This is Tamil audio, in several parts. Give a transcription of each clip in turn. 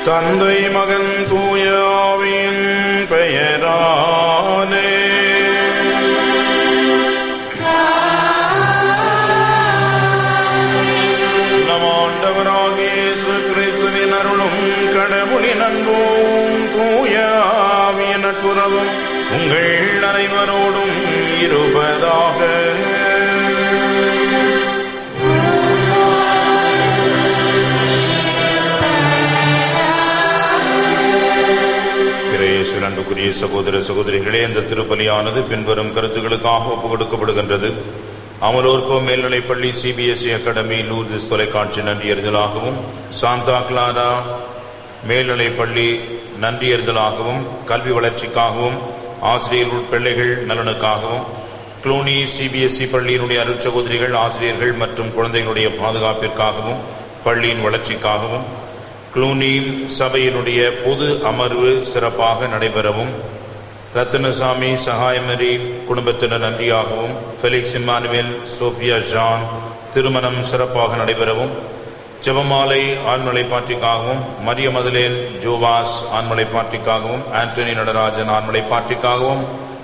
தந்தை மகன் தூயாவின் பெயராலே நம் ஆண்டவராகிய இயேசு கிறிஸ்துவின் அருளும் கடவுளின் அன்பும் தூயாவின் நட்புறவும் உங்கள் அனைவரோடும் இருப்பதாக இறையேசுவின் அன்புக்குரிய சகோதர சகோதரிகளே இந்த திருப்பலியானது பின்வரும் கருத்துக்களுக்காக ஒப்புக் கொடுக்கப்படுகின்றது அமலோற்போ மேல்நிலைப்பள்ளி சிபிஎஸ்இ அகாடமி லூர்திஸ் தொலைக்காட்சி நன்றியறிதலாகவும் சாந்தா கிளாரா மேல்நிலைப்பள்ளி நன்றியறிதலாகவும் கல்வி வளர்ச்சிக்காகவும் ஆசிரியர்கள் பிள்ளைகள் நலனுக்காகவும் க்ளூனி சிபிஎஸ்இ பள்ளியினுடைய அருட்சகோதரிகள் ஆசிரியர்கள் மற்றும் குழந்தைகளுடைய பாதுகாப்பிற்காகவும் பள்ளியின் வளர்ச்சிக்காகவும் க்ளூனி சபையினுடைய பொது அமர்வு சிறப்பாக நடைபெறவும் ரத்தினசாமி சகாயமரி குடும்பத்தினர் நன்றியாகவும் ஃபெலிக்ஸ் இம்மானுவேல் சோஃபியா ஜான் திருமணம் சிறப்பாக நடைபெறவும் ஜெபமாலை ஆண்மலை பாட்டிக்காகவும் மரிய மதலேன் ஜோவாஸ் ஆண்மலை பாட்டிக்காகவும் ஆண்டனி நடராஜன் ஆண்மலை பாட்டிக்காகவும்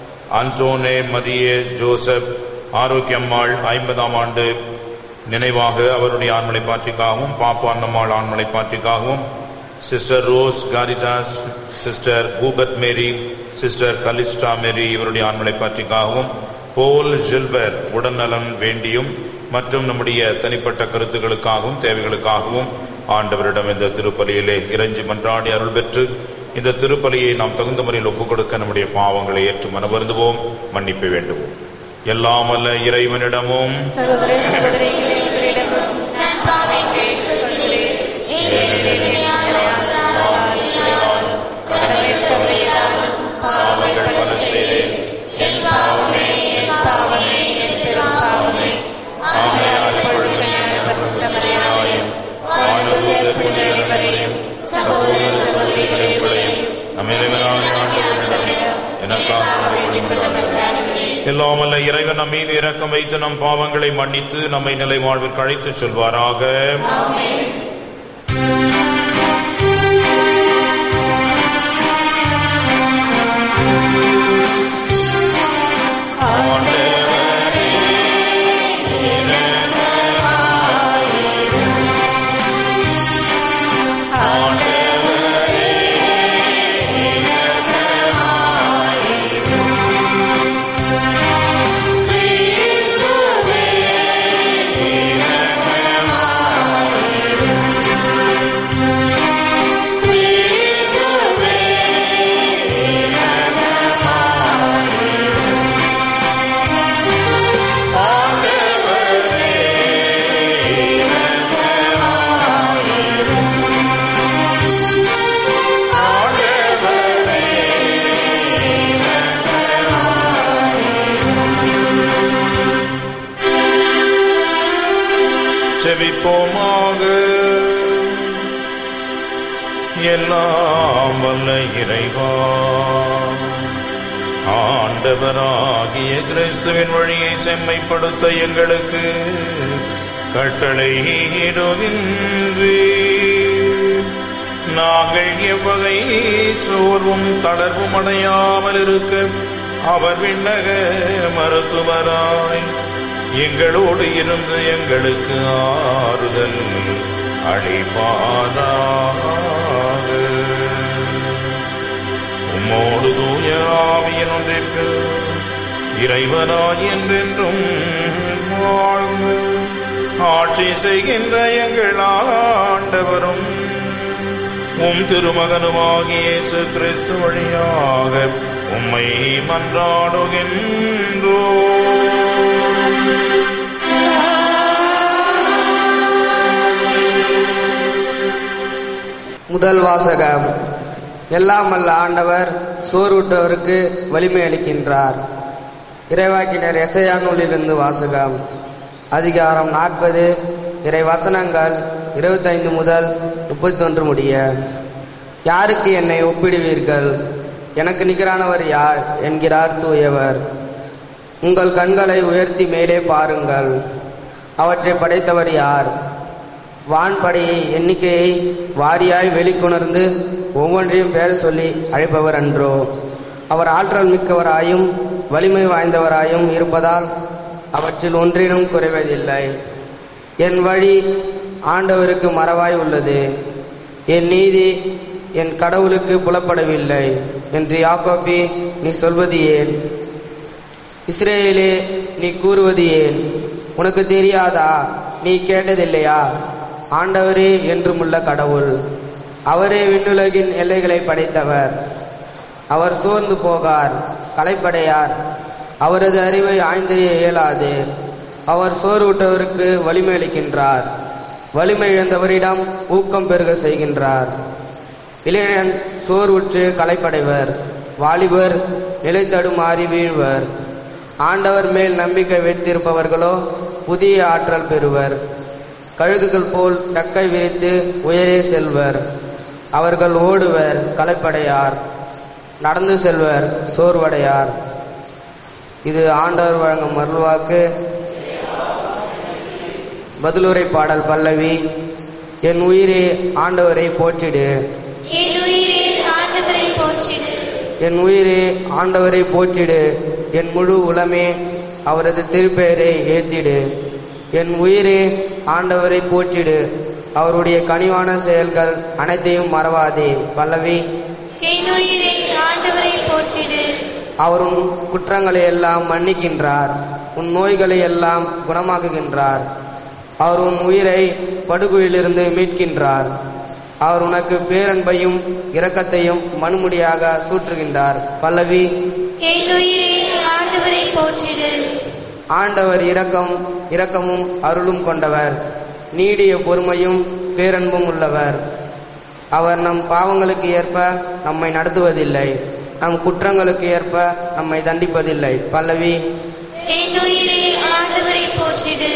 அன்டோனே மரிய ஜோசப் ஆரோக்கியம்மாள் ஐம்பதாம் ஆண்டு நினைவாக அவருடைய ஆண்மலை பாட்டிக்காகவும் பாப்பா அன்னம்மாள் ஆண்மலை பாட்டிக்காகவும் சிஸ்டர் ரோஸ் காரிட்டாஸ் சிஸ்டர் கூபத் மேரி சிஸ்டர் கலிஸ்டா மேரி இவருடைய ஆண்மலை பாட்டிக்காகவும் போல் ஜில்பர் உடல்நலம் வேண்டியும் மற்றும் நம்முடைய தனிப்பட்ட கருத்துக்களுக்காகவும் தேவைகளுக்காகவும் ஆண்டவரிடம் இந்த திருப்பலியிலே இறைஞ்சி மன்றாடி அருள் பெற்று இந்த திருப்பலியை நாம் தகுந்த முறையில் ஒப்புக் கொடுக்க நம்முடைய பாவங்களை ஏற்று மனவருந்துவோம் மன்னிப்பு வேண்டுவோம் எல்லாம் அல்ல இறைவனிடமும் சகோதர சகோதரிகளே இவரிடமும் நான் பாவம் செய்துள்ளேன் ஏனெனில் வினையால் அசுத்தத்தால் கடவுள் தவறியதாலும் பாவங்கள் பல செய்தேன் என் பாவமே என் பாவமே என் பெரும் பாவமே ஆகையால் இப்பொழுது ஞான பரிசுத்தமரையாயும் வாழ்ந்தூதர் புனிதர்களையும் சகோதர சகோதரிகளே உங்களையும் நம் இறைவனாகிய ஆண்டவரிடம் எனக்காக வேண்டிக் கொள்ள மன்றாடுகிறேன் எல்லாம் அல்ல இறைவன் நம் மீது இரக்கம் வைத்து நம் பாவங்களை மன்னித்து நம்மை நிலை வாழ்விற்கு அழைத்துச் சொல்வாராக செவிப்போமாக எல்லாம் வல்ல இறைவா ஆண்டவராகிய கிறிஸ்துவின் வழியை செம்மைப்படுத்த எங்களுக்கு கட்டளை இடுகின்றே நாங்கள் எவ்வகை சோர்வும் தளர்வும் அடையாமல் இருக்க அவர் விண்ணக மருத்துவராய் எங்களோடு இருந்து எங்களுக்கு ஆறுதல் அளிப்பாராக உம்மோடு தூய ஆவியின் ஒன்றிற்கு இறைவனாய் என்றென்றும் வாழ்ந்து ஆட்சி செய்கின்ற எங்கள் ஆண்டவரும் உம் திருமகனுமாகிய இயேசு கிறிஸ்து வழியாக உம்மை மன்றாடுகின்றோ முதல் வாசகம் எல்லாம் வல்ல ஆண்டவர் சோர்வுற்றவருக்கு வலிமை அளிக்கின்றார் இறைவாக்கினர் எசையா நூலிலிருந்து வாசகம் அதிகாரம் நாற்பது இறை வசனங்கள் இருபத்தைந்து முதல் முப்பத்தொன்று முடிய யாருக்கு என்னை ஒப்பிடுவீர்கள் எனக்கு நிகரானவர் யார் என்கிறார் தூயவர் உங்கள் கண்களை உயர்த்தி மேலே பாருங்கள் அவற்றை படைத்தவர் யார் வான்படையை எண்ணிக்கையை வாரியாய் வெளிக்கொணர்ந்து ஒவ்வொன்றையும் பெயர் சொல்லி அழைப்பவர் அன்றோ அவர் ஆற்றல் மிக்கவராயும் வலிமை வாய்ந்தவராயும் இருப்பதால் அவற்றில் ஒன்றினும் குறைவதில்லை என் வழி ஆண்டவருக்கு மறவாய் உள்ளது என் நீதி என் கடவுளுக்கு புலப்படவில்லை என்று யாக்கோபி நீ சொல்வது ஏன் இஸ்ரேலே நீ கூறுவது ஏன் உனக்கு தெரியாதா நீ கேட்டதில்லையா ஆண்டவரே என்றுமுள்ள கடவுள் அவரே விண்ணுலகின் எல்லைகளை படைத்தவர் அவர் சோர்ந்து போகார் களைப்படையார் அவரது அறிவை ஆய்ந்தறிய இயலாது அவர் சோர்வுற்றவருக்கு வலிமை அளிக்கின்றார் வலிமை இழந்தவரிடம் ஊக்கம் பெருக செய்கின்றார் இளைஞன் சோர்வுற்று களைப்படைவர் வாலிபர் நிலை தடுமாறி வீழ்வர் ஆண்டவர் மேல் நம்பிக்கை வைத்திருப்பவர்களோ புதிய ஆற்றல் பெறுவர் கழுகுகள் போல் டக்கை விரித்து உயரே செல்வர் அவர்கள் ஓடுவர் களைப்படையார் நடந்து செல்வர் சோர்வடையார் இது ஆண்டவர் வழங்கும் அருள்வாக்கு பதிலுரை பாடல் பல்லவி என் உயிரே ஆண்டவரை போற்றிடு என் உயிரே ஆண்டவரை போற்றிடு என் உயிரே ஆண்டவரை போற்றிடு என் முழு உளமே அவரது திருப்பெயரை ஏத்திடு என் உயிரே ஆண்டவரை போற்றிடு அவருடைய கனிவான செயல்கள் அனைத்தையும் மறவாதே பல்லவி என் உயிரே ஆண்டவரை போற்றிடு அவர் உன் குற்றங்களை எல்லாம் மன்னிக்கின்றார் உன் நோய்களை எல்லாம் குணமாக்குகின்றார் அவர் உன் உயிரை படுகொலிலிருந்து மீட்கின்றார் அவர் உனக்கு பேரன்பையும் இரக்கத்தையும் மனுமுடியாக சூற்றுகின்றார் பல்லவி என் உயிரே ஆண்டவரை போற்றிடு ஆண்டவர் இரக்கம் இரக்கமும் அருளும் கொண்டவர் நீடிய பொறுமையும் பேரன்பும் உள்ளவர் அவர் நம் பாவங்களுக்கு ஏற்ப நம்மை நடத்துவதில்லை நம் குற்றங்களுக்கு ஏற்ப நம்மை தண்டிப்பதில்லை பல்லவி என் உயிரே ஆண்டவரை போற்றிடு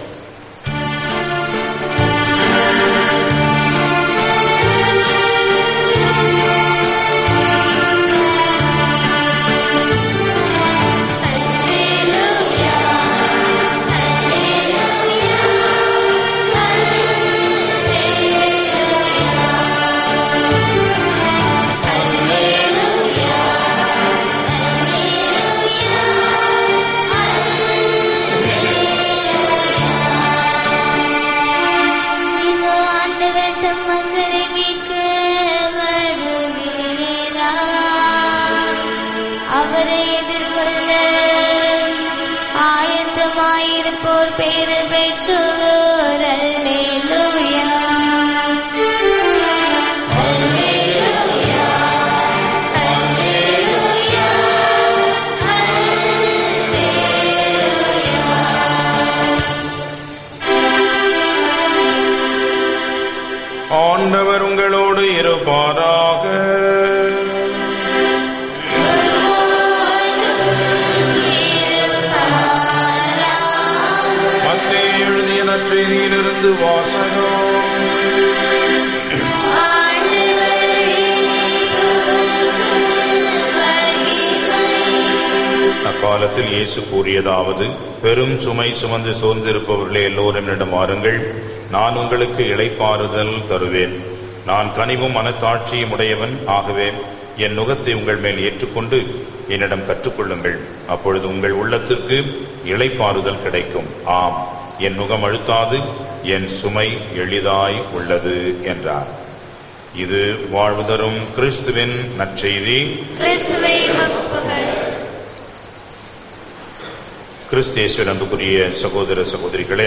இதோ ஆண்டவர் தம் மக்களை மீட்க வருகிறார் அவரை எதிர்கொள்ள ஆயத்தமாயிருப்போர் பேறு பெற்றோர் அல்லேலூயா அல்லேலூயா அல்லேலூயா ஆண்டவர் உங்களோடு இருப்பாராக மத்தேயு எழுதிய நற்செய்தியிலிருந்து வாசகம் அக்காலத்தில் இயேசு கூறியதாவது பெரும் சுமை சுமந்து சோர்ந்திருப்பவர்களே எல்லோரும் என்னிடம் வாருங்கள் நான் உங்களுக்கு இளைப்பாறுதல் தருவேன் நான் கனிவும் மனத்தாட்சியும் உடையவன் ஆகவே என் நுகத்தை உங்கள் மேல் ஏற்றுக்கொண்டு என்னிடம் கற்றுக்கொள்ளுங்கள் அப்பொழுது உங்கள் உள்ளத்திற்கு இளைப்பாறுதல் கிடைக்கும் ஆம் என் நுகம் அழுத்தாது என் சுமை எளிதாய் உள்ளது என்றார் இது வாழ்வு தரும் கிறிஸ்துவின் நற்செய்தி கிறிஸ்துவை மகுப்புகள் கிறிஸ்தேஸ்வர் அன்புக்குரிய சகோதர சகோதரிகளே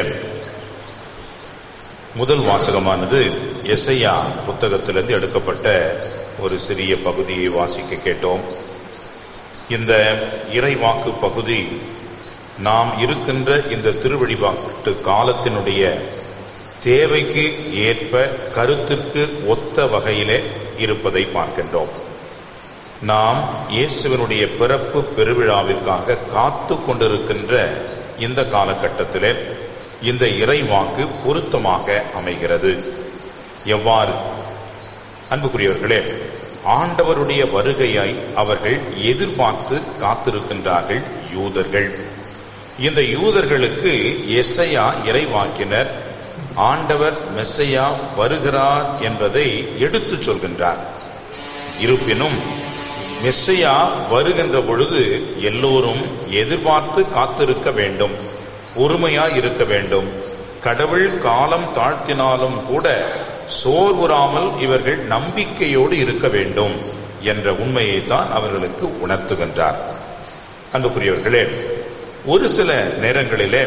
முதல் வாசகமானது எஸ்ஐயா புத்தகத்திலிருந்து எடுக்கப்பட்ட ஒரு சிறிய பகுதியை வாசிக்க கேட்டோம் இந்த இறைவாக்கு பகுதி நாம் இருக்கின்ற இந்த திருவழிபாட்டு காலத்தினுடைய தேவைக்கு ஏற்ப கருத்திற்கு ஒத்த வகையிலே இருப்பதை பார்க்கின்றோம் நாம் இயேசுவினுடைய பிறப்பு பெருவிழாவிற்காக காத்து கொண்டிருக்கின்ற இந்த காலகட்டத்திலே இந்த இறைவாக்கு பொருத்தமாக அமைகிறது எவ்வாறு அன்புக்குரியவர்களே ஆண்டவருடைய வருகையை அவர்கள் எதிர்பார்த்து காத்திருக்கின்றார்கள் யூதர்கள் இந்த யூதர்களுக்கு எஸ்ஐயா இறைவாக்கினர் ஆண்டவர் மெஸ்ஸையா வருகிறார் என்பதை எடுத்துச் சொல்கின்றார் இருப்பினும் மெஸ்ஸையா வருகின்ற பொழுது எல்லோரும் எதிர்பார்த்து காத்திருக்க வேண்டும் பொறுமையாய் இருக்க வேண்டும் கடவுள் காலம் தாழ்த்தினாலும் கூட சோர்வுறாமல் இவர்கள் நம்பிக்கையோடு இருக்க வேண்டும் என்ற உண்மையை தான் அவர்களுக்கு உணர்த்துகின்றார் அன்புக்குரியவர்களே ஒரு சில நேரங்களிலே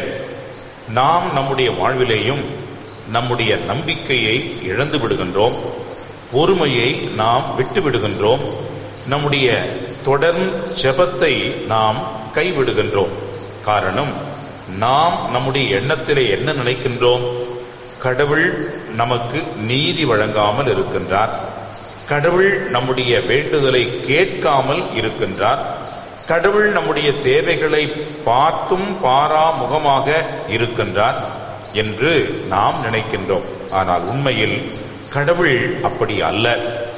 நாம் நம்முடைய வாழ்விலேயும் நம்முடைய நம்பிக்கையை இழந்து விடுகின்றோம் பொறுமையை நாம் விட்டு விடுகின்றோம் நம்முடைய தொடர் ஜெபத்தை நாம் கைவிடுகின்றோம் காரணம் நாம் நம்முடைய எண்ணத்திலே என்ன நினைக்கின்றோம் கடவுள் நமக்கு நீதி வழங்காமல் இருக்கின்றார் கடவுள் நம்முடைய வேண்டுதலை கேட்காமல் இருக்கின்றார் கடவுள் நம்முடைய தேவைகளை பார்த்தும் பாரா முகமாக இருக்கின்றார் என்று நாம் நினைக்கின்றோம் ஆனால் உண்மையில் கடவுள் அப்படி அல்ல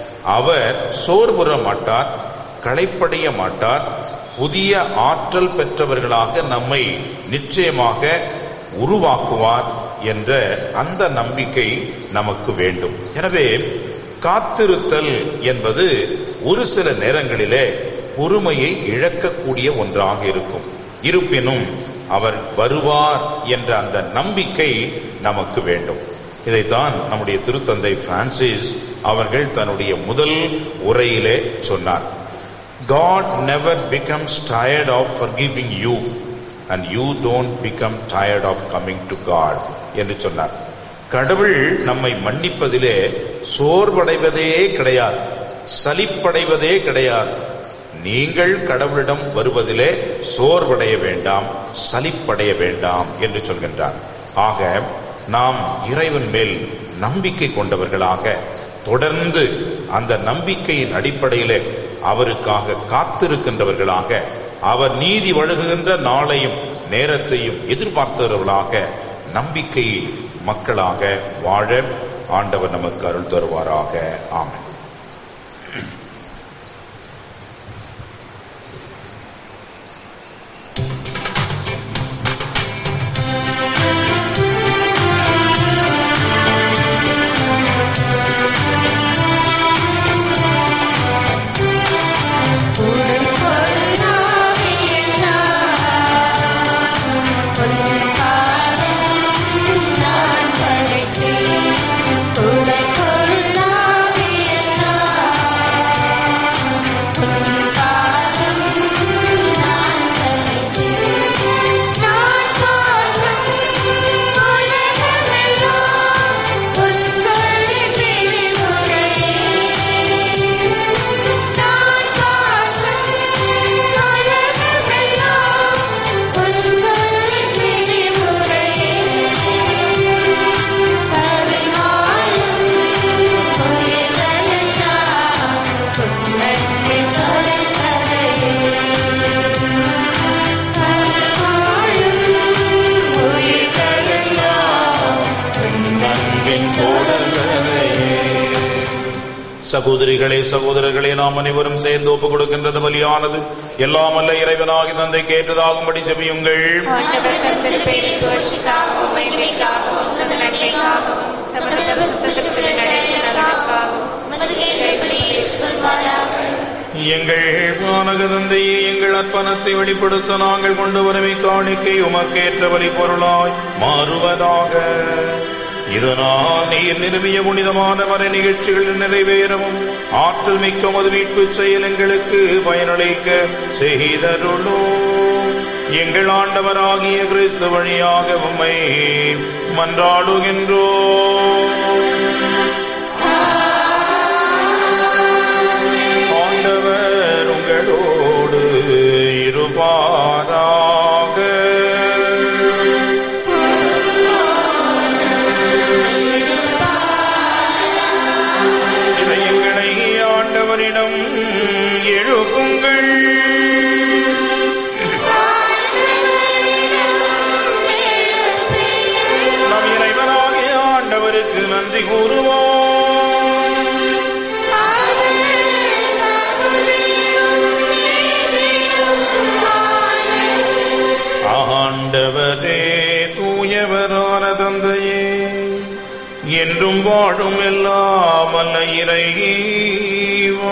அவர் சோர்வுற மாட்டார் களைப்படைய மாட்டார் புதிய ஆற்றல் பெற்றவர்களாக நம்மை நிச்சயமாக உருவாக்குவார் என்ற அந்த நம்பிக்கை நமக்கு வேண்டும் எனவே காத்திருத்தல் என்பது ஒரு சில நேரங்களிலே பொறுமையை இழக்கக்கூடிய ஒன்றாக இருக்கும் இருப்பினும் அவர் வருவார் என்ற அந்த நம்பிக்கை நமக்கு வேண்டும் இதைத்தான் நம்முடைய திருத்தந்தை பிரான்சிஸ் அவர்கள் தன்னுடைய முதல் உரையிலே சொன்னார் God never becomes tired of forgiving you and you don't become tired of coming to God என்று சொன்னார் கடவுள் நம்மை மன்னிப்பதிலே சோர்வடைவதே கிடையாது சலிப்படைவதே கிடையாது நீங்கள் கடவுளிடம் வருவதிலே சோர்வடைய வேண்டாம் சலிப்படைய வேண்டாம் என்று சொல்கின்றார் ஆக நாம் இறைவன் மேல் நம்பிக்கை கொண்டவர்களாக தொடர்ந்து அந்த நம்பிக்கையின் அடிப்படையிலே அவருக்காக காத்திருக்கின்றவர்களாக அவர் நீதி வழங்குகின்ற நாளையும் நேரத்தையும் எதிர்பார்த்தவர்களாக நம்பிக்கை மக்களாக வாழ ஆண்டவர் நமக்கு அருள் தருவாராக ஆமென் சகோதரிகளே சகோதரர்களே நாம் அனைவரும் சேர்ந்து ஒப்புக் கொடுக்கின்றது பலியானது எல்லாம் அல்ல இறைவனாகி தந்தை கேட்டதாகும்படி ஜெபியுங்கள் ஆண்டவர் தந்தர் பேரில் புகழ்ச்சிக்காகவும் மகிமைக்காகவும் நமது நன்மைக்காகவும் நமது பரிசுத்தத்திற்கு நடத்தினதற்காகவும் உமது கேள்விகளை ஏற்றுக்கொள்வாராக எங்கள் வானக தந்தையே எங்கள் அர்ப்பணத்தை வெளிப்படுத்த நாங்கள் கொண்டு வருமை காணிக்கை உமக்கேற்ற வழி பொருளாய் மாறுவதாக இதனால் நீர் நிறுவிய புனிதமான வர நிகழ்ச்சிகள் நிறைவேறவும் ஆற்றல் மிக்க மது மீட்பு செயல் எங்களுக்கு பயனளிக்க செய்தருளோ எங்கள் ஆண்டவராகிய கிறிஸ்து வழியாக உம்மை மன்றாடுகின்றோ ஆண்டவர் உங்களோடு இருப்பாராக இதயங்களை ஆண்டவரிடம் எழுப்புங்கள் நம் இறைவனாகிய ஆண்டவருக்கு நன்றி கூறுவோம் ஆண்டவரே தூயவரான தந்தையே என்றும் வாழும் எல்லாம் அல்ல இறைவா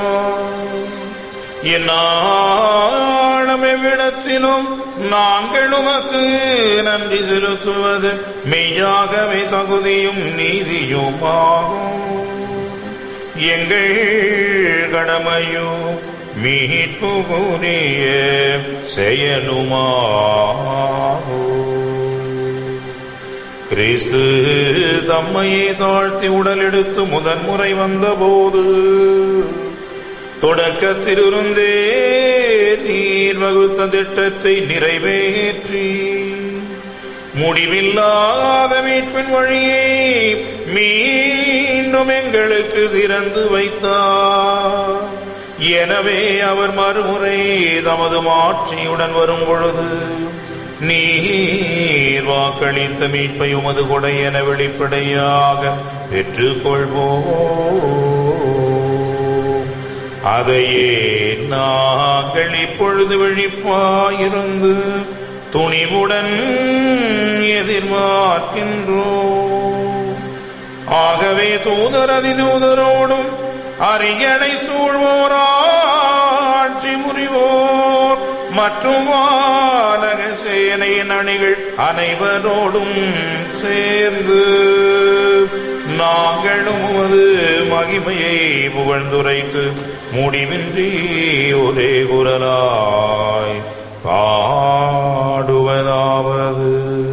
என்னாலும் எவ்விடத்திலும் நாங்கள் உமக்கு நன்றி செலுத்துவது மெய்யாகவே தகுதியும் நீதியுமாகும் எங்கள் கடமையோ மீட்புரிய செயலுமாகும் கிறிஸ்து தம்மையே தாழ்த்தி உடலெடுத்து முதன்முறை வந்தபோது தொடக்கத்திலிருந்தே நீர் வகுத்த திட்டத்தை நிறைவேற்றி முடிவில்லாத மீட்பின் வழியை மீண்டும் எங்களுக்கு திறந்து வைத்தார் எனவே அவர் மறுமுறை தமது மாட்சியுடன் வரும் பொழுது நீர் வாக்களித்த மீட்பை உமது கொடை என வெளிப்படையாக பெற்றுக்கொள்வோம் அதையே நாங்கள் இப்பொழுது விழிப்பாயிருந்து துணிவுடன் எதிர்பார்க்கின்றோம் ஆகவே தூதர் அதிதூதரோடும் அரியணை சூழ்வோராட்சி முறிவோர் மற்றும் வானக சேனையின் அணிகள் அனைவரோடும் சேர்ந்து நாங்களும் உமது மகிமையை புகழ்ந்துரைத்து முடிவின்றி ஒரே குரலாய் பாடுவதாவது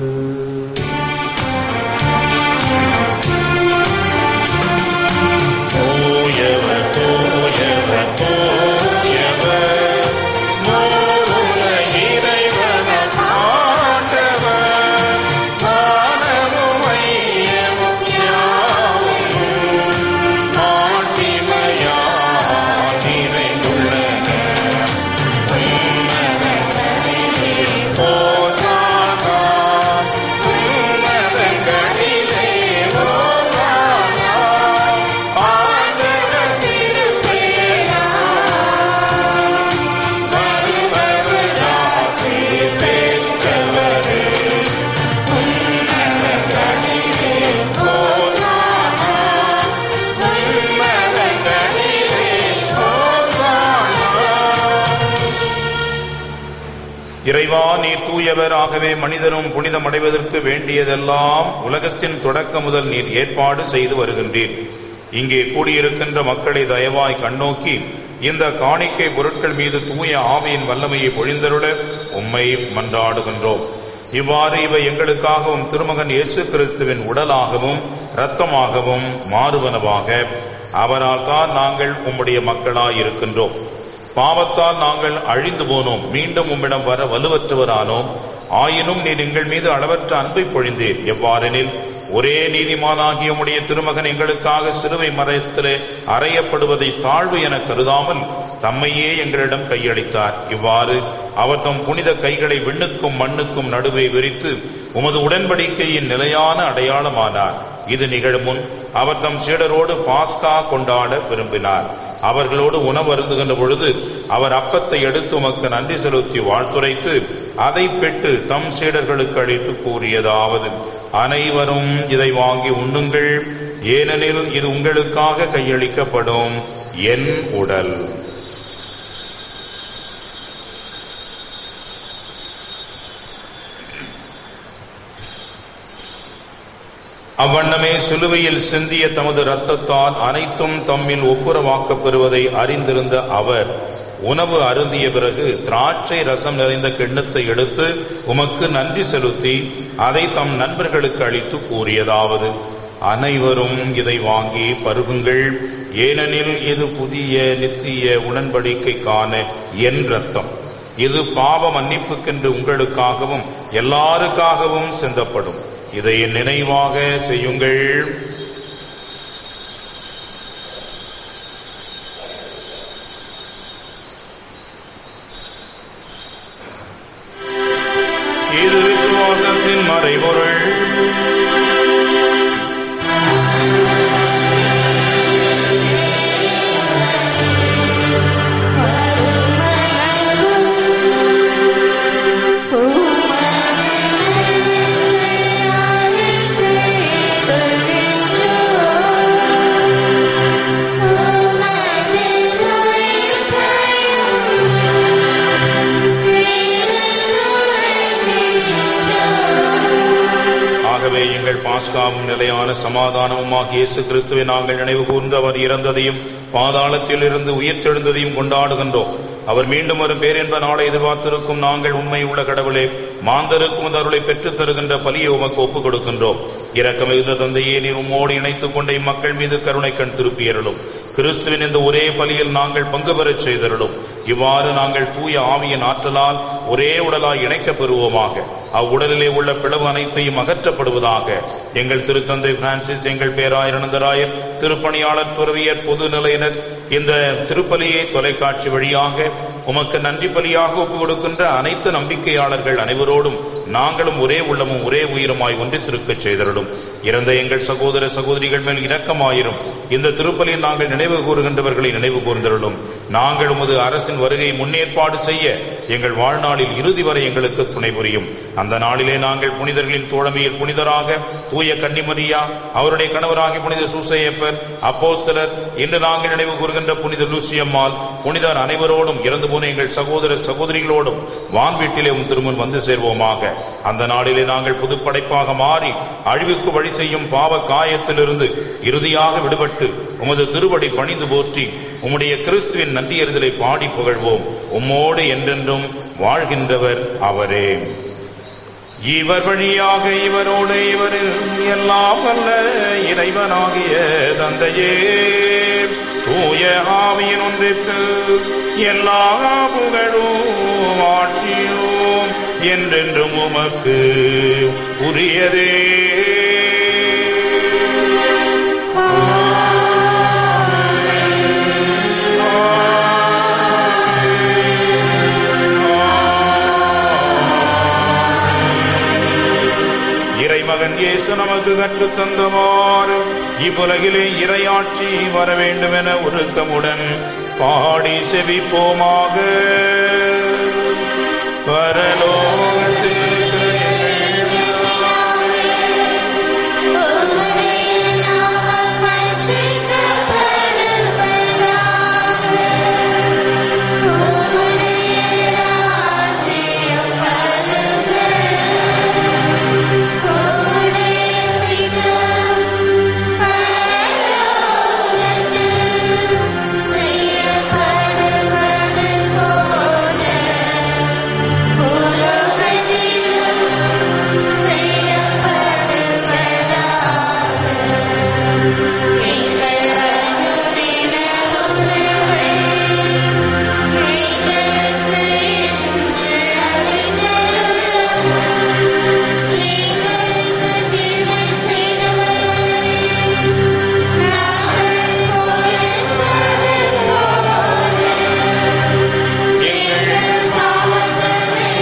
தூயவர் தூயவர் தூயவர் மூவுல இறைவன் ஆண்டவர் வானமும் மையமும் யாவும் மாட்சிமையால் நிறைந்துள்ளன. உன்னதங்களிலே ஓசானா, உன்னதங்களிலே ஓசானா. ஆண்டவர் திருப்பெயரால் வருபவர் ஆசி பெற்றவரே. உன்னதங்களிலே ஓசானா, உன்னதங்களிலே ஓசானா. இறைவா நீர் தூயவர் ஆகவே மனிதனும் புனிதம் அடைவதற்கு வேண்டியதெல்லாம் உலகத்தின் தொடக்க முதல் நீர் ஏற்பாடு செய்து வருகின்றீர் இங்கே கூடியிருக்கின்ற மக்களை தயவாய் கண்ணோக்கி இந்த காணிக்கை பொருட்கள் மீது தூய ஆவியின் வல்லமையை பொழிந்தருள உம்மை மன்றாடுகின்றோம் இவ்வாறு இவை எங்களுக்காகவும் திருமகன் இயேசு கிறிஸ்துவின் உடலாகவும் இரத்தமாகவும் மாறுவனவாக அவரால் தான் நாங்கள் உம்முடைய மக்களாய் இருக்கின்றோம் பாவத்தால் நாங்கள் அழிந்து போனோம் மீண்டும் உம்மிடம் வர வலுவற்றவரானோம் ஆயினும் நீர் எங்கள் மீது அளவற்ற அன்பை பொழிந்தீர் எவ்வாறெனில் ஒரே நீதிமானாகிய உம்முடைய திருமகன் எங்களுக்காக சிலுவை மரத்திலே அறையப்படுவதை தாழ்வு என கருதாமல் தம்மையே எங்களிடம் கையளித்தார் இவ்வாறு அவர் தம் புனித கைகளை விண்ணுக்கும் மண்ணுக்கும் நடுவே விரித்து உமது உடன்படிக்கையின் நிலையான அடையாளமானார் இது நிகழும் முன் அவர் தம் சீடரோடு பாஸ்கா கொண்டாட விரும்பினார் அவர்களோடு உணவு அருந்துகின்ற பொழுது அவர் அப்பத்தை எடுத்து உமக்கு நன்றி செலுத்தி வாழ்த்துரைத்து அதை பெற்று தம் சீடர்களுக்கு அளித்து கூறியதாவது அனைவரும் இதை வாங்கி உண்ணுங்கள் ஏனெனில் இது உங்களுக்காக கையளிக்கப்படும் என் உடல் அவ்வண்ணமே சிலுவையில் சிந்திய தமது இரத்தத்தால் அனைத்தும் தம்மில் ஒப்புரவாக்கப் பெறுவதை அறிந்திருந்த அவர் உணவு அருந்திய பிறகு திராட்சை ரசம் நிறைந்த கிண்ணத்தை எடுத்து உமக்கு நன்றி செலுத்தி அதை தம் நண்பர்களுக்கு அளித்து கூறியதாவது அனைவரும் இதை வாங்கி பருகுங்கள் ஏனெனில் இது புதிய நித்திய உடன்படிக்கைக்கான என் ரத்தம் இது பாவ மன்னிப்புக்கென்று உங்களுக்காகவும் எல்லாருக்காகவும் சிந்தப்படும் இதை என் நினைவாக செய்யுங்கள் இது விசுவாசத்தின் மறைபொருள் உமது பாஸ்காவும் நிலையான சமாதானமுமாகிய இயேசு கிறிஸ்துவை நாங்கள் நினைவு கூர்ந்து அவர் இறந்ததையும் பாதாளத்தில் இருந்து உயிர்த்தெழுந்ததையும் கொண்டாடுகின்றோம் அவர் மீண்டும் வரும் பேரென்ப நாளை எதிர்பார்த்திருக்கும் நாங்கள் உண்மை உள்ள கடவுளே மாந்தருக்கும் அந்த அருளை பெற்றுத் தருகின்ற பலியை உமக்கு ஒப்புக் கொடுக்கின்றோம் இரக்க மிகுந்த தந்தையே நீர் உம்மோடு இணைத்துக் கொண்ட இம்மக்கள் மீது கருணை கண் திருப்பியருளும் கிறிஸ்துவின் இந்த ஒரே பலியில் நாங்கள் பங்கு பெறச் செய்தருளும் இவ்வாறு நாங்கள் தூய ஆவியின் ஆற்றலால் ஒரே உடலாய் இணைக்கப் பெறுவோமாக அவ்வுடலிலே உள்ள பிளவு அனைத்தையும் அகற்றப்படுவதாக எங்கள் திருத்தந்தை பிரான்சிஸ் எங்கள் பேராயிரனந்தராயர் திருப்பணியாளர் துறவியர் பொது நிலையினர் இந்த திருப்பலியை தொலைக்காட்சி வழியாக உமக்கு நன்றி பலியாக ஒப்புக் கொடுக்கின்ற அனைத்து நம்பிக்கையாளர்கள் அனைவரோடும் நாங்களும் ஒரே உள்ளமும் ஒரே உயிருமாய் ஒன்றித்திருக்கச் செய்தருளும் இறந்த எங்கள் சகோதர சகோதரிகள் மேல் இரக்கமாயிரும் இந்த திருப்பலியில் நாங்கள் நினைவு கூறுகின்றவர்களை நினைவு கூர்ந்தருளும் நாங்கள் உமது அரசின் வருகையை முன்னேற்பாடு செய்ய எங்கள் வாழ்நாளில் இறுதி வரை எங்களுக்கு துணை புரியும் அந்த நாளிலே நாங்கள் புனிதர்களின் தோழமையில் புனிதராக தூய கன்னிமரியா அவருடைய கணவராகிய புனித சூசையப்பர் அப்போஸ்தலர் இன்று நாங்கள் நினைவு கூறுகின்ற புனித லூசியம்மாள் புனிதர் அனைவரோடும் இறந்து போன எங்கள் சகோதர சகோதரிகளோடும் வான்வீட்டிலே உம் திருமுன் வந்து சேர்வோமாக அந்த நாளிலே நாங்கள் புதுப்படைப்பாக மாறி அழிவுக்கு வழி செய்யும் பாவ காயத்திலிருந்து இறுதியாக விடுபட்டு உமது திருவடி பணிந்து போற்றி உம்முடைய கிறிஸ்துவின் நன்றியறிதலை பாடி புகழ்வோம் உம்மோடு என்றென்றும் வாழ்கின்றவர் அவரே இவர் வழியாக இவரோடு இவரில் எல்லாம் வல்ல இறைவனாகிய தந்தையே தூய ஆவியின் ஒன்றிற்கு எல்லா புகழும் ஆட்சியும் என்றென்றும் உமக்கு உரியதே இறைமகன் இயேசு நமக்கு கற்றுத் தந்தவாறு இவ்வுலகிலே இறையாட்சி வர வேண்டும் என உருக்கமுடன் பாடி செவிப்போமாக பரலோகத்திற்கு உம்முடைய நாமம் மகிமைப்படுவதாக. உம்முடைய ராஜ்யம் வருக. உம்முடைய சித்தம் பரலோகத்தில் செய்யப்படுவது போல உலகத்திலும் செய்யப்படுவதாக. எங்கள் அனுதின உணவை எங்களுக்கு இன்று அளித்தருளும். எங்களுக்கு தீமை செய்தவர்களை நாங்கள் பொறுப்பது போல எங்கள் பாவங்களை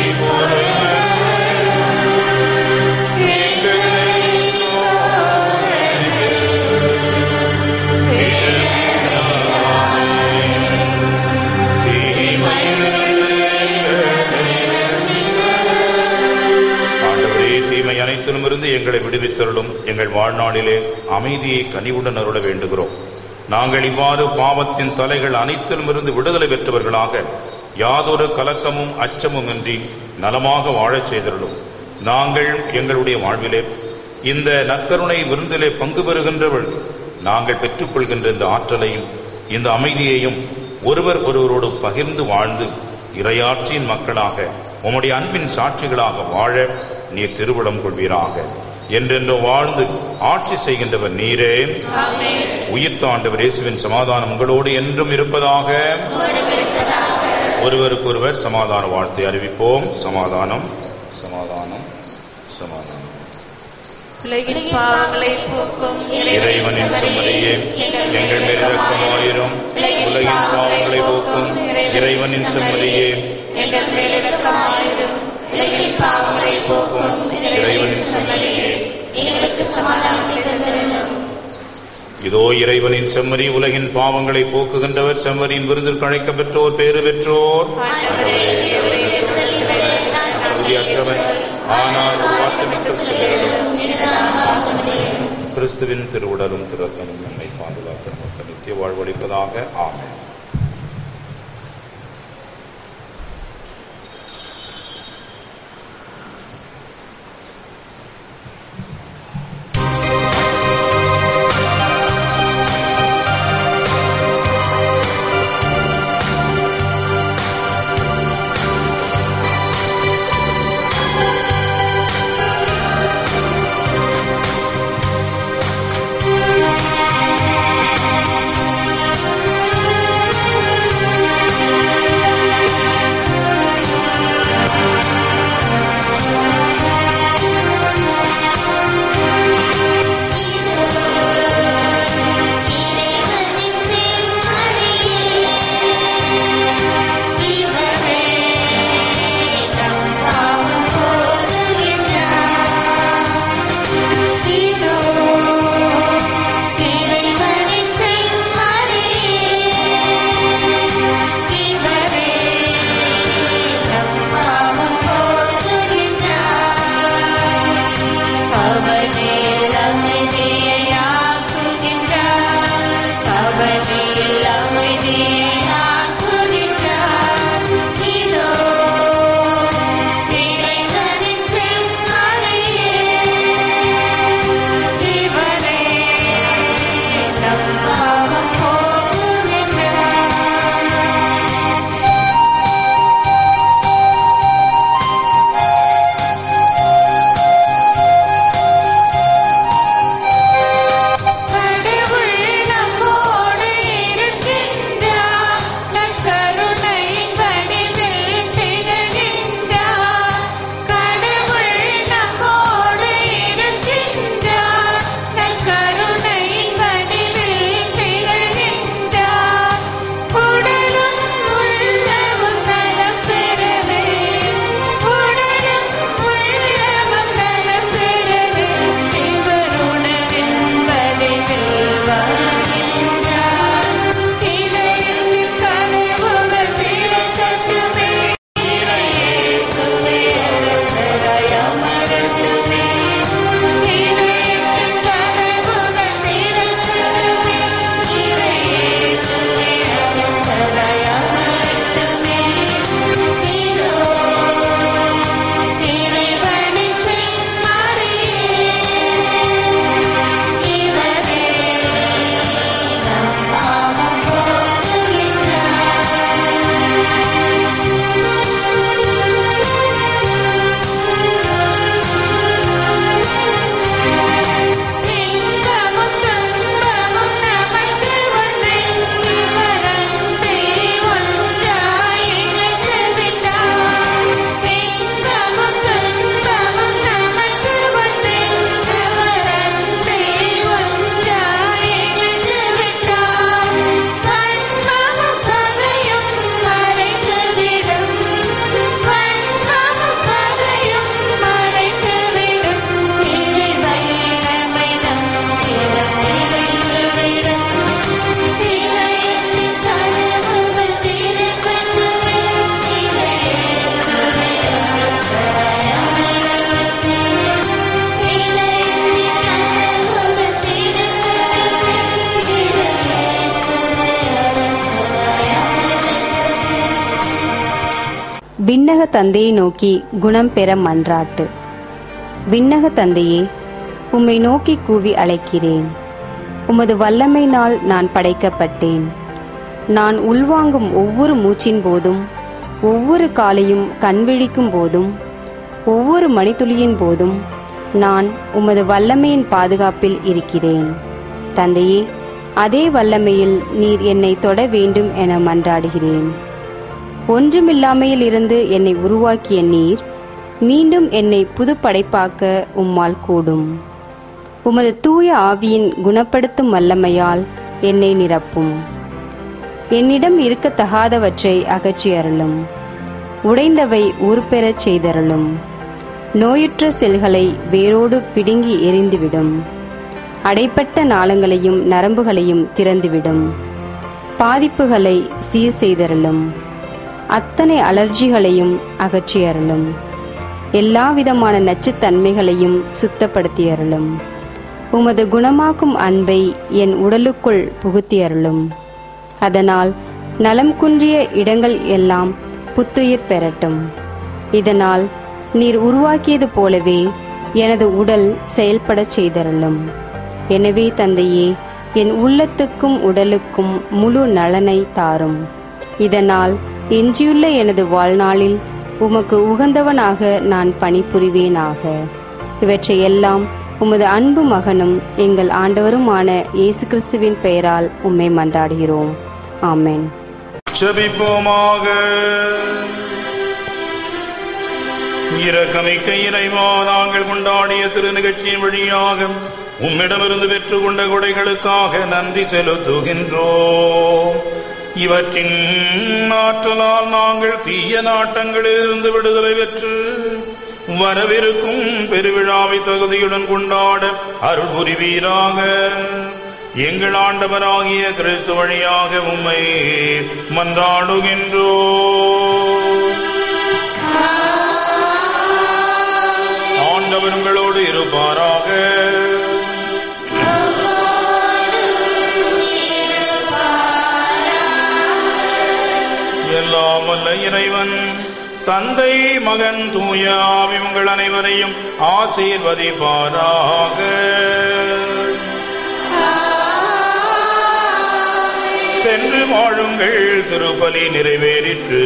ஆண்டவரே தீமை அனைத்திலும் இருந்து எங்களை விடுவித்தருளும் எங்கள் வாழ்நாளிலே அமைதியை கனிவுடன் அருள வேண்டுகிறோம் நாங்கள் இவ்வாறு பாவத்தின் தலைகள் அனைத்திலும் இருந்து விடுதலை பெற்றவர்களாக யாதொரு கலக்கமும் அச்சமும் இன்றி நலமாக வாழச் செய்தருளும் நாங்கள் எங்களுடைய வாழ்விலே இந்த நற்கருணை விருந்திலே பங்கு பெறுகின்றவள் நாங்கள் பெற்றுக்கொள்கின்ற இந்த ஆற்றலையும் இந்த அமைதியையும் ஒருவர் ஒருவரோடு பகிர்ந்து வாழ்ந்து இறையாட்சியின் மக்களாக உம்முடைய அன்பின் சாட்சிகளாக வாழ நீர் திருவிடம் கொள்வீராக என்றென்றும் வாழ்ந்து ஆட்சி செய்கின்றவர் நீரே உயிர்த்த ஆண்டவர் இயேசுவின் சமாதானம் உங்களோடு என்றும் இருப்பதாக ஒருவருக்கொருவர் சமாதான வாழ்த்தை அறிவிப்போம் சமாதானம் சமாதானம் சமாதானம் உலகின் பாவங்களை போக்கும் இறைவனின் செம்மறியே எங்கள் மேல் இரக்கமாயிரும் உலகின் பாவங்களை போக்கும் இறைவனின் செம்மறியே எங்கள் மேலிடக்கமாயிரும் உலகின் பாவங்களை போக்கும் இறைவனின் சொன்னலையே எங்களுக்கு சமாதானத்தை தந்திருந்தோம் இதோ இறைவனின் செம்மறி உலகின் பாவங்களை போக்குகின்றவர் செம்மறியின் விருந்திற்கு அழைக்க பெற்றோர் பேறு பெற்றோர் தகுதியற்றவன் ஆனால் ஒரு வார்த்தை மட்டும் சொல்லிவிடும். கிறிஸ்துவின் திருவுடலும் திருத்தனும் நம்மை பாதுகாத்து நமக்கு நித்திய வாழ்வளிப்பதாக ஆமென் விண்ணக தந்தையை நோக்கி குணம் பெற மன்றாட்டு விண்ணக தந்தையே உம்மை நோக்கி கூவி அழைக்கிறேன் உமது வல்லமையினால் நான் படைக்கப்பட்டேன் நான் உள்வாங்கும் ஒவ்வொரு மூச்சின் போதும் ஒவ்வொரு காலையும் கண்விழிக்கும் போதும் ஒவ்வொரு மணித்துளியின் போதும் நான் உமது வல்லமையின் பாதுகாப்பில் இருக்கிறேன் தந்தையே அதே வல்லமையில் நீர் என்னை தொட வேண்டும் என மன்றாடுகிறேன் ஒன்றுமில்லாமையில் இருந்து என்னை உருவாக்கிய நீர் மீண்டும் என்னை புதுப்படைப்பாக்க உம்மால் கூடும் உமது தூய ஆவியின் குணப்படுத்தும் வல்லமையால் என்னை நிரப்பும் என்னிடம் இருக்கத்தகாதவற்றை அகற்றி அருளும் உடைந்தவை உருப்பெறச் செய்தருளும் நோயுற்ற செல்களை வேரோடு பிடுங்கி எரிந்துவிடும் அடைப்பட்ட நாளங்களையும் நரம்புகளையும் திறந்துவிடும் பாதிப்புகளை சீர் செய்தருளும் அத்தனை அலர்ஜிகளையும் அகற்றி அருளும் எல்லா விதமான நச்சுத்தன்மைகளையும் சுத்தப்படுத்தி அருளும் உமது குணமாக்கும் அன்பை என் உடலுக்குள் புகுத்தி அருளும் அதனால் நலம் குன்றிய இடங்கள் எல்லாம் புத்துயிர் பெறட்டும் இதனால் நீர் உருவாக்கியது போலவே எனது உடல் செயல்படச் செய்தருளும் எனவே தந்தையே என் உள்ளத்துக்கும் உடலுக்கும் முழு நலனை தாரும் இதனால் எஞ்சியுள்ள எனது வாழ்நாளில் உமக்கு உகந்தவனாக நான் பணிபுரிவேனாக இவற்றை எல்லாம் உமது அன்பு மகனும் எங்கள் ஆண்டவருமான இயேசு கிறிஸ்துவின் பெயரால் உம்மை மன்றாடுகிறோம் ஆமென் ஜெபிப்போமாக இரக்கமிக்க இறைவா நாங்கள் கொண்டாடிய திரு நிகழ்ச்சியின் வழியாக உம்மிடமிருந்து பெற்றுக்கொண்ட கொடைகளுக்காக நன்றி செலுத்துகின்றோம் இவற்றின் ஆற்றலால் நாங்கள் தீய நாட்டங்களிலிருந்து விடுதலை பெற்று வரவிருக்கும் பெருவிழாவை தகுதியுடன் கொண்டாட அருள் புரிவீராக எங்கள் ஆண்டவராகிய கிறிஸ்து வழியாக உம்மை மன்றாடுகின்றோ ஆண்டவர் உங்களோடு இருப்பாராக எல்லாம் வல்ல இறைவன் தந்தை மகன் தூய ஆவி உங்கள் அனைவரையும் ஆசீர்வதிப்பாராக சென்று வாழுங்கள் திருப்பலி நிறைவேறிற்று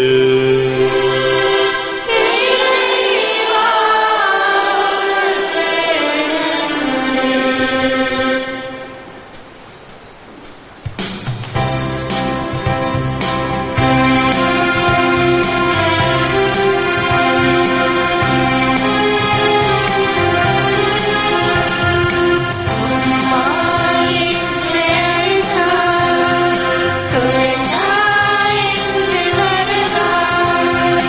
என்று வருவார்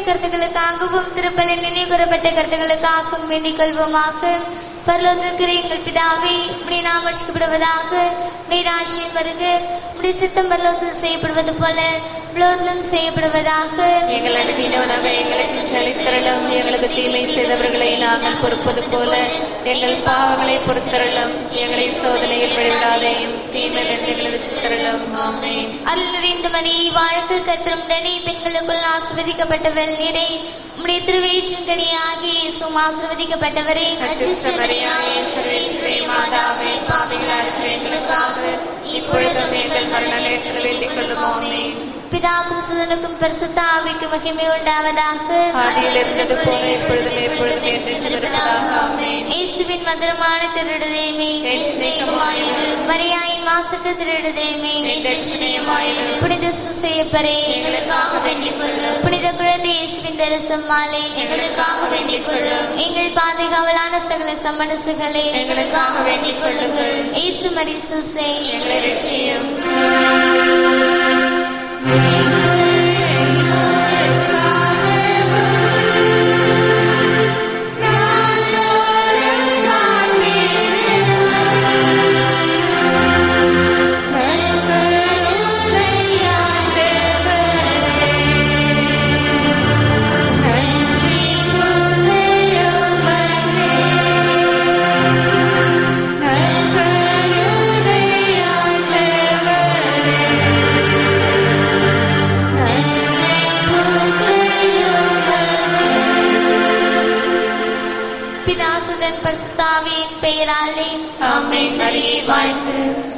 கருத்துக்களுக்காகவும் திருப்பலி நினைவுகூரப்பட்ட கருத்துக்களுக்காகவும் வேண்டிக் கொள்வோமாக பரலோகத்திற்கிற எங்கள் பிதாவே உடைய நாம் ரட்சிக்கப்படுவதாக உடைய ராட்சியம் வருக உடைய சித்தம் பரலோகத்தில் செய்யப்படுவது போல உலகத்திலும் செய்யப்படுவதாக எங்கள் அனுதின உணவை எங்களுக்கு செலுத்தரலும் எங்களுக்கு தீமை செய்தவர்களை நாங்கள் பொறுப்பது போல எங்கள் பாவங்களை பொறுத்தரலும் எங்களை சோதனையில் விழுவிடாதையும் தீமை எங்களை விசித்தரலும் ஆமென் அருள் நிறைந்த மரியை வாழ்க்கை கத்திரமுடனே பெண்களுக்குள் ஆசிர்வதிக்கப்பட்டவள் நிறை உம்முடைய திருவேற்றின் கனியாகி சும் ஆசிர்வதிக்கப்பட்டவரே அச்சிஷ்ட மரியாயே சர்வேஸ்வரே மாதாவே பாவிகளா இருக்கிற எங்களுக்காக இப்பொழுதும் எங்கள் மரண நேரத்தில் வேண்டிக் கொள்ளும் ஆமென் பிதாக்கும் சுதனுக்கும் பரிசுத்த ஆவிக்கு மகிமை உண்டாவதாக ஆதியில் இருந்தது போல இப்பொழுதும் எப்பொழுதும் என்றென்றும் இருப்பதாக ஆமென் இயேசுவின் மதுரமான திருடுதேமே என் சிநேகமாயிரு. மரியாயின் மாசற்ற திருடுதேமே என் ரட்சணியமாயிரு. புனித சுசையப்பரே எங்களுக்காக வேண்டிக் கொள்ளும் புனித குழந்தை இயேசுவின் தரிசம் மாலை எங்களுக்காக வேண்டிக் கொள்ளும் எங்கள் பாதுகாவலான சகல சமணசுகளே எங்களுக்காக வேண்டிக் கொள்ளுங்கள் இயேசு மரி சுசை எங்களை ரட்சியும் பிதாசுதன் பரிசுத்தாவியின் பெயராலே ஆமென் மரியே வாழ்க